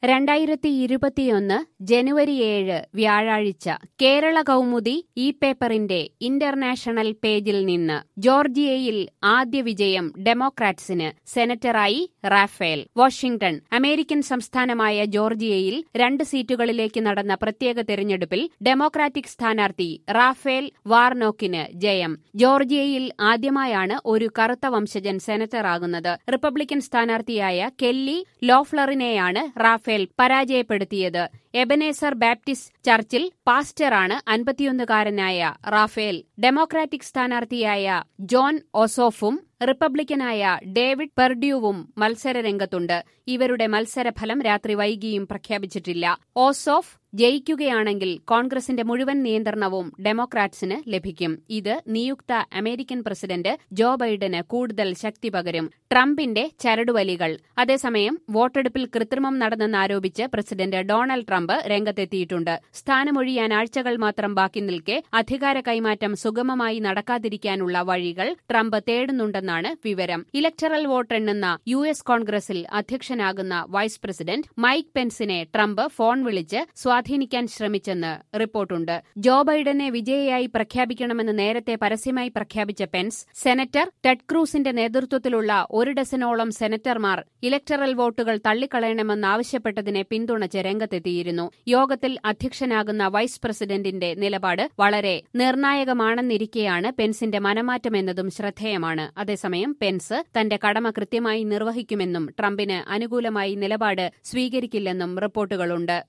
രണ്ടായിരത്തി ഇരുപത്തിയൊന്ന് ജനുവരി ഏഴ് വ്യാഴാഴ്ച കേരള കൗമുദി ഈ പേപ്പറിന്റെ ഇന്റർനാഷണൽ പേജിൽ നിന്ന് ജോർജിയയിൽ ആദ്യ വിജയം ഡെമോക്രാറ്റ്സിന് സെനറ്ററായി റാഫേൽ വാഷിംഗ്ടൺ അമേരിക്കൻ സംസ്ഥാനമായ ജോർജിയയിൽ രണ്ട് സീറ്റുകളിലേക്ക് നടന്ന പ്രത്യേക തെരഞ്ഞെടുപ്പിൽ ഡെമോക്രാറ്റിക് സ്ഥാനാർത്ഥി റാഫേൽ വാർനോക്കിന് ജയം ജോർജിയയിൽ ആദ്യമായാണ് ഒരു കറുത്ത വംശജൻ സെനറ്ററാകുന്നത് റിപ്പബ്ലിക്കൻ സ്ഥാനാർത്ഥിയായ കെല്ലി ലോഫ്ലറിനെയാണ് റാഫേൽ പരാജയപ്പെടുത്തിയത് എബനേസർ ബാപ്റ്റിസ്റ്റ് ചർച്ചിൽ പാസ്റ്ററാണ് അൻപത്തിയൊന്നുകാരനായ റാഫേൽ ഡെമോക്രാറ്റിക് സ്ഥാനാർത്ഥിയായ ജോൺ ഒസോഫും റിപ്പബ്ലിക്കനായ ഡേവിഡ് പെർഡ്യൂവും മത്സരരംഗത്തുണ്ട് ഇവരുടെ മത്സരഫലം രാത്രി വൈകിയും പ്രഖ്യാപിച്ചിട്ടില്ല ഓസോഫ് ജയിക്കുകയാണെങ്കിൽ കോൺഗ്രസിന്റെ മുഴുവൻ നിയന്ത്രണവും ഡെമോക്രാറ്റ്സിന് ലഭിക്കും ഇത് നിയുക്ത അമേരിക്കൻ പ്രസിഡന്റ് ജോ ബൈഡന് കൂടുതൽ ശക്തി പകരും ട്രംപിന്റെ ചരടുവലികൾ അതേസമയം വോട്ടെടുപ്പിൽ കൃത്രിമം നടന്നെന്നാരോപിച്ച് പ്രസിഡന്റ് ഡൊണാൾഡ് ട്രംപ് രംഗത്തെത്തിയിട്ടുണ്ട് സ്ഥാനമൊഴിയാൻ ആഴ്ചകൾ മാത്രം ബാക്കി നിൽക്കെ അധികാര കൈമാറ്റം സുഗമമായി നടക്കാതിരിക്കാനുള്ള വഴികൾ ട്രംപ് തേടുന്നുണ്ടെന്നാണ് വിവരം ഇലക്ടറൽ വോട്ട് എണ്ണുന്ന യു എസ് കോൺഗ്രസിൽ അധ്യക്ഷനാകുന്ന വൈസ് പ്രസിഡന്റ് മൈക്ക് പെൻസിനെ ട്രംപ് ഫോൺ വിളിച്ച് സ്വാധീനിക്കാൻ ശ്രമിച്ചെന്ന് റിപ്പോർട്ടുണ്ട് ജോ ബൈഡനെ വിജയിയായി പ്രഖ്യാപിക്കണമെന്ന് നേരത്തെ പരസ്യമായി പ്രഖ്യാപിച്ച പെൻസ് സെനറ്റർ ടെഡ് ക്രൂസിന്റെ നേതൃത്വത്തിലുള്ള ഒരു ഡസനോളം സെനറ്റർമാർ ഇലക്ടറൽ വോട്ടുകൾ തള്ളിക്കളയണമെന്നാവശ്യപ്പെട്ടതിനെ പിന്തുണച്ച് രംഗത്തെത്തിയിരുന്നു യോഗത്തിൽ അധ്യക്ഷനാകുന്ന വൈസ് പ്രസിഡന്റിന്റെ നിലപാട് വളരെ നിർണായകമാണെന്നിരിക്കെയാണ് പെൻസിന്റെ മനമാറ്റമെന്നതും ശ്രദ്ധേയമാണ് അതേസമയം പെൻസ് തന്റെ കടമ കൃത്യമായി നിർവഹിക്കുമെന്നും ട്രംപിന് അനുകൂലമായി നിലപാട് സ്വീകരിക്കില്ലെന്നും റിപ്പോർട്ടുകളുണ്ട്